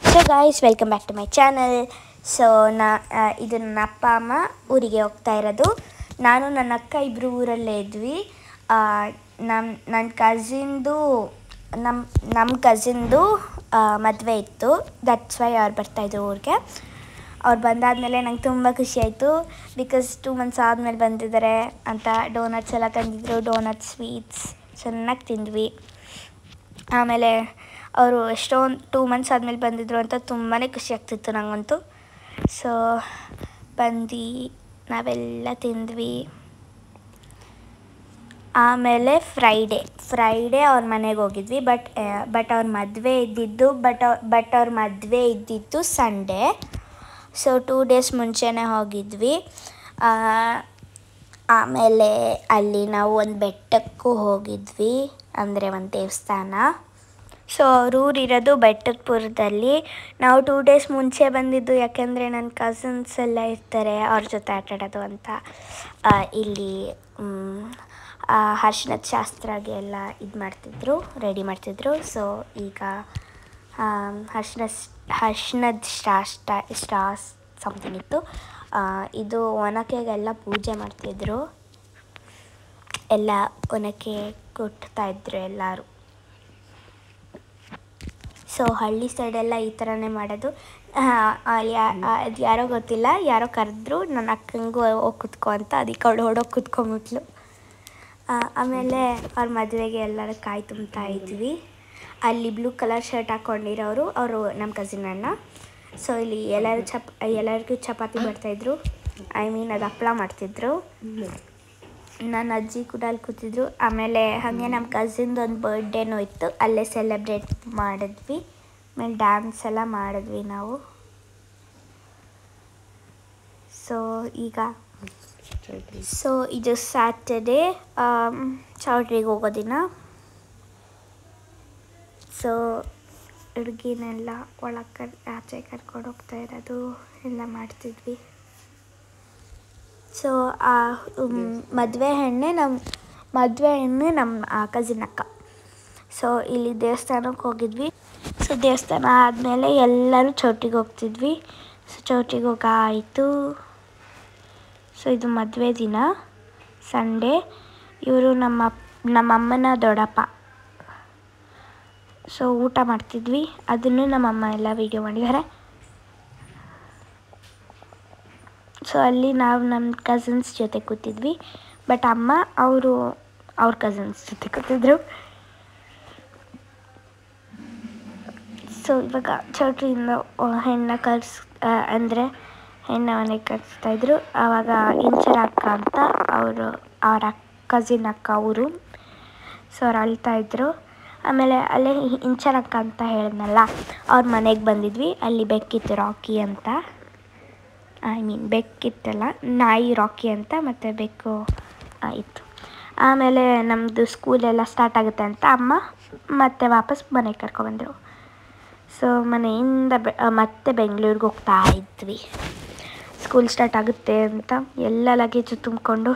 so guys welcome back to my channel so ನಾ ಆ, ಇದು ನನ್ನ ಅಪ್ಪ ಅಮ್ಮ ಊರಿಗೆ ಹೋಗ್ತಾ ಇರೋದು ನಾನು ನನ್ನ ಅಕ್ಕ ಇಬ್ಬರು ಊರಲ್ಲೇ ಇದ್ವಿ ನಮ್ಮ ನನ್ನ ಕಸಿನ್ದು ನಮ್ಮ ನಮ್ಮ ಕಸಿನ್ದು ಮದುವೆ ಇತ್ತು ದಟ್ಸ್ ವೈ ಅವ್ರು ಬರ್ತಾಯಿದ್ರು ಊರಿಗೆ ಅವ್ರು ಬಂದಾದಮೇಲೆ ನಂಗೆ ತುಂಬ ಖುಷಿ ಆಯಿತು ಬಿಕಾಸ್ ಟೂ ಮಂತ್ಸ್ ಆದಮೇಲೆ ಬಂದಿದ್ದಾರೆ ಅಂತ ಡೋನಟ್ಸ್ ಎಲ್ಲ ತಂದಿದ್ರು ಡೋನಟ್ಸ್ ಸ್ವೀಟ್ಸ್ ಚೆನ್ನಾಗಿ ತಿಂದ್ವಿ ಆಮೇಲೆ ಅವರು ಎಷ್ಟೊಂದು ಟೂ ಮಂತ್ಸ್ ಆದಮೇಲೆ ಬಂದಿದ್ರು ಅಂತ ತುಂಬಾ ಖುಷಿ ಆಗ್ತಿತ್ತು ನನಗಂತೂ ಸೊ ಬಂದು ನಾವೆಲ್ಲ ತಿಂದ್ವಿ ಆಮೇಲೆ ಫ್ರೈಡೇ ಫ್ರೈಡೇ ಅವ್ರ ಮನೆಗೆ ಹೋಗಿದ್ವಿ ಬಟ್ ಬಟ್ ಅವ್ರ ಮದುವೆ ಇದ್ದಿದ್ದು ಬಟ್ ಬಟ್ ಅವ್ರ ಮದುವೆ ಇದ್ದಿದ್ದು ಸಂಡೇ ಸೊ ಟೂ ಡೇಸ್ ಮುಂಚೆನೇ ಹೋಗಿದ್ವಿ ಆ, ಆಮೇಲೆ ಅಲ್ಲಿ ನಾವು ಒಂದು ಬೆಟ್ಟಕ್ಕೂ ಹೋಗಿದ್ವಿ ಅಂದರೆ ಒಂದು ದೇವಸ್ಥಾನ ಸೊ ಅವ್ರ ಊರಿರೋದು ಬೆಟ್ಟದಪುರದಲ್ಲಿ ನಾವು ಟೂ ಡೇಸ್ ಮುಂಚೆ ಬಂದಿದ್ದು ಯಾಕೆಂದರೆ ನನ್ನ ಕಸಿನ್ಸ್ ಎಲ್ಲ ಇರ್ತಾರೆ ಅವ್ರ ಜೊತೆ ಆಟ ಆಡೋದು ಅಂತ ಆ, ಇಲ್ಲಿ ಮ್, ಆ, ಅರ್ಶಿನದ ಶಾಸ್ತ್ರಗೆ ಎಲ್ಲ ಇದು ಮಾಡ್ತಿದ್ರು ರೆಡಿ ಮಾಡ್ತಿದ್ರು ಸೊ ಈಗ ಅರ್ಶಿನ ಅರ್ಶಿನದ ಶಾಸ್ತ್ರ ಶಾಸ್ ಸಮಥಿಂಗ್ ಇತ್ತು ಆ, ಇದು ಒನಕೆಗೆಲ್ಲ ಪೂಜೆ ಮಾಡ್ತಿದ್ರು ಎಲ್ಲ ಒನಕೆ ಕೊಡ್ತಾ ಇದ್ರು ಎಲ್ಲರೂ ಸೊ ಹಳ್ಳಿ ಸೈಡೆಲ್ಲ ಈ ಥರನೇ ಮಾಡೋದು ಆ, ಅಲ್ಲಿ ಯಾ- ಆ, ಅದು ಯಾರೋ ಗೊತ್ತಿಲ್ಲ ಯಾರೋ ಕರೆದ್ರು ನನ್ನ ಅಕ್ಕಂಗೂ ಹೋಗಿ ಕುತ್ಕೊ ಅಂತ ಅದಕ್ಕೆ ಅವಳು ಹೊಡೋಗಿ ಕುತ್ಕೊಂಬಿಟ್ಲು ಆ, ಆಮೇಲೆ ಅವ್ರ ಮದುವೆಗೆ ಎಲ್ಲರೂ ಕಾಯಿ ತುಂಬ್ತಾ ಇದ್ವಿ ಅಲ್ಲಿ ಬ್ಲೂ ಕಲರ್ ಶರ್ಟ್ ಹಾಕ್ಕೊಂಡಿರೋರು ಅವರು ನಮ್ಮ ಕಸಿನ್ ಅಣ್ಣ ಸೊ ಇಲ್ಲಿ ಎಲ್ಲರೂ ಚಪ್ ಎಲ್ಲರಿಗೂ ಚಪಾತಿ ಮಾಡ್ತಾಯಿದ್ರು ಐ ಮೀನ್ ಅದು ಹಪ್ಳ ಮಾಡ್ತಿದ್ರು ನನ್ನ ಅಜ್ಜಿ ಕೂಡ ಅಲ್ಲಿ ಕೂತಿದ್ರು ಆಮೇಲೆ ಹಾಗೆ ನಮ್ಮ ಕಸಿನ್ದು ಒಂದು ಬರ್ಡೇನೂ ಇತ್ತು ಅಲ್ಲೇ ಸೆಲೆಬ್ರೇಟ್ ಮಾಡಿದ್ವಿ ಆಮೇಲೆ ಡ್ಯಾನ್ಸ್ ಎಲ್ಲ ಮಾಡಿದ್ವಿ ನಾವು ಸೊ ಈಗ ಸೊ ಇದು ಸ್ಯಾಟರ್ಡೇ ಚೌಟ್ರಿಗೆ ಹೋಗೋ ದಿನ ಸೊ ಹುಡುಗಿನೆಲ್ಲ ಒಳಗೆ ಕರ್ ಆಚೆ ಕರ್ಕೊಂಡು ಹೋಗ್ತಾ ಇರೋದು ಎಲ್ಲ ಮಾಡ್ತಿದ್ವಿ ಸೊ ಆ ಮದುವೆ ಹೆಣ್ಣೆ ನಮ್ಮ ಮದುವೆ ಹೆಣ್ಣೆ ನಮ್ಮ ಕಸಿನ್ ಅಕ್ಕ ಸೊ ಇಲ್ಲಿ ದೇವಸ್ಥಾನಕ್ಕೆ ಹೋಗಿದ್ವಿ ಸೊ ದೇವಸ್ಥಾನ ಆದಮೇಲೆ ಎಲ್ಲರೂ ಚೌಟಿಗೆ ಹೋಗ್ತಿದ್ವಿ ಸೊ ಚೌಟಿಗೆ ಹೋಗ ಆಯಿತು ಸೊ ಇದು ಮದುವೆ ದಿನ ಸಂಡೇ ಇವರು ನಮ್ಮ ಅಪ್- ನಮ್ಮ ಅಮ್ಮನ ದೊಡ್ಡಪ್ಪ ಸೊ ಊಟ ಮಾಡ್ತಿದ್ವಿ ಅದನ್ನು ನಮ್ಮಮ್ಮ ಎಲ್ಲ ವೀಡಿಯೋ ಮಾಡಿದ್ದಾರೆ ಸೊ ಅಲ್ಲಿ ನಾವು ನಮ್ಮ ಕಸಿನ್ಸ್ ಜೊತೆ ಕೂತಿದ್ವಿ ಬಟ್ ಅಮ್ಮ ಅವರು ಅವ್ರ ಕಸಿನ್ಸ್ ಜೊತೆ ಕೂತಿದ್ರು ಸೊ ಇವಾಗ ಚೌಟ್ರಿಯಿಂದ ಹೆಣ್ಣ ಕರ್ಸ್ ಅಂದರೆ ಹೆಣ್ಣ ಮನೆಗೆ ಕರೆಸ್ತಾ ಇದ್ರು ಆವಾಗ ಇಂಚರ ಅಕ್ಕ ಅಂತ ಅವರು ಅವರ ಕಸಿನ್ ಅಕ್ಕ ಅವರು ಸೊ ಅವ್ರು ಅಳ್ತಾ ಇದ್ರು ಆಮೇಲೆ ಅಲ್ಲೇ ಇಂಚರ ಅಕ್ಕ ಅಂತ ಹೇಳಿದ್ನಲ್ಲ ಅವ್ರ ಮನೆಗೆ ಬಂದಿದ್ವಿ ಅಲ್ಲಿ ಬೆಕ್ಕಿತ್ತು ರಾಕಿ ಅಂತ ಐ ಮೀನ್ ಬೆಕ್ಕಿತ್ತಲ್ಲ ನಾಯಿ ರಾಕಿ ಅಂತ ಮತ್ತು ಬೆಕ್ಕು ಆ, ಇತ್ತು ಆಮೇಲೆ ನಮ್ಮದು ಸ್ಕೂಲೆಲ್ಲ ಸ್ಟಾರ್ಟ್ ಆಗುತ್ತೆ ಅಂತ ಅಮ್ಮ ಮತ್ತೆ ವಾಪಸ್ ಮನೆಗೆ ಕರ್ಕೊಬಂದರು ಸೊ ಮನೆಯಿಂದ ಬೆ ಆ, ಮತ್ತೆ ಬೆಂಗಳೂರಿಗೆ ಹೋಗ್ತಾ ಇದ್ವಿ ಸ್ಕೂಲ್ ಸ್ಟಾರ್ಟ್ ಆಗುತ್ತೆ ಅಂತ ಎಲ್ಲ ಲಗೇಜು ತುಂಬಿಕೊಂಡು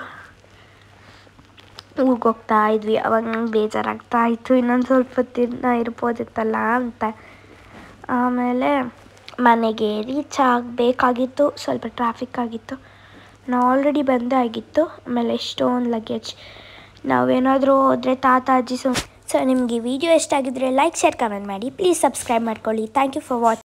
ಊರಿಗೆ ಹೋಗ್ತಾ ಇದ್ವಿ ಅವಾಗ ನಂಗೆ ಬೇಜಾರಾಗ್ತಾ ಇತ್ತು ಇನ್ನೊಂದು ಸ್ವಲ್ಪ ದಿನ ಇರ್ಬೋದಿತ್ತಲ್ಲ ಅಂತ ಆಮೇಲೆ ಮನೆಗೆ ರೀಚ್ ಆಗಬೇಕಾಗಿತ್ತು ಸ್ವಲ್ಪ ಟ್ರಾಫಿಕ್ ಆಗಿತ್ತು ನಾವು ಆಲ್ರೆಡಿ ಬಂದೇ ಆಗಿತ್ತು ಆಮೇಲೆ ಎಷ್ಟೊಂದು ಲಗೇಜ್ ನಾವೇನಾದರೂ ಹೋದರೆ ತಾತ ಅಜ್ಜಿ ಸು ಸೊ ನಿಮಗೆ ವಿಡಿಯೋ ಇಷ್ಟ ಆಗಿದ್ರೆ ಲೈಕ್ ಶೇರ್ ಕಮೆಂಟ್ ಮಾಡಿ ಪ್ಲೀಸ್ ಸಬ್ಸ್ಕ್ರೈಬ್ ಮಾಡ್ಕೊಳ್ಳಿ ಥ್ಯಾಂಕ್ ಯು ಫಾರ್ ವಾಚ್